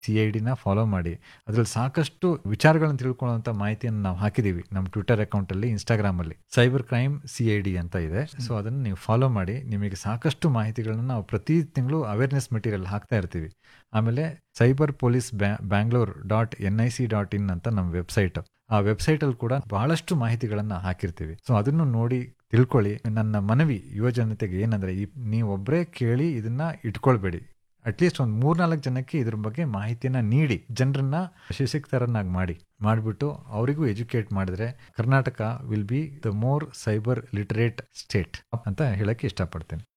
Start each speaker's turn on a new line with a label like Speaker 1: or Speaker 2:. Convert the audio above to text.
Speaker 1: C I ಡಿನ follow ಮಾಡಿ ಅದ್ರಲ್ಲಿ ಸಾಕಷ್ಟು ವಿಚಾರಗಳನ್ನು ತಿಳ್ಕೊಳ್ಳುವಂಥ ಮಾಹಿತಿಯನ್ನು ನಾವು ಹಾಕಿದ್ದೀವಿ ನಮ್ಮ ಟ್ವಿಟರ್ ಅಕೌಂಟಲ್ಲಿ ಇನ್ಸ್ಟಾಗ್ರಾಮಲ್ಲಿ cyber crime C I D ಅಂತ ಇದೆ ಸೊ ಅದನ್ನು ನೀವು ಫಾಲೋ ಮಾಡಿ ನಿಮಗೆ ಸಾಕಷ್ಟು ಮಾಹಿತಿಗಳನ್ನ ನಾವು ಪ್ರತಿ ತಿಂಗಳು ಅವೇರ್ನೆಸ್ ಮೆಟೀರಿಯಲ್ ಹಾಕ್ತಾ ಇರ್ತೀವಿ ಆಮೇಲೆ cyber police Bangalore dot N I C dot in ಅಂತ ನಮ್ಮ ವೆಬ್ಸೈಟ್ ಆ ವೆಬ್ಸೈಟಲ್ಲಿ ಕೂಡ ಬಹಳಷ್ಟು ಮಾಹಿತಿಗಳನ್ನು ಹಾಕಿರ್ತೀವಿ ಸೊ ಅದನ್ನು ನೋಡಿ ತಿಳ್ಕೊಳ್ಳಿ ನನ್ನ ಮನವಿ ಯುವ ಜನತೆಗೆ ಏನಂದ್ರೆ ಈ ನೀವೊಬ್ಬರೇ ಕೇಳಿ ಇದನ್ನ ಇಟ್ಕೊಳ್ಬೇಡಿ ಅಟ್ಲೀಸ್ಟ್ ಒಂದು ಮೂರ್ನಾಲ್ಕು ಜನಕ್ಕೆ ಇದ್ರ ಬಗ್ಗೆ ಮಾಹಿತಿಯನ್ನ ನೀಡಿ ಜನರನ್ನ ಶಿಕ್ಷಿತರನ್ನಾಗಿ ಮಾಡಿ ಮಾಡಿಬಿಟ್ಟು ಅವರಿಗೂ ಎಜುಕೇಟ್ ಮಾಡಿದ್ರೆ Karnataka will be the more cyber literate state ಅಂತ ಹೇಳಕ್ಕೆ ಇಷ್ಟಪಡ್ತೇನೆ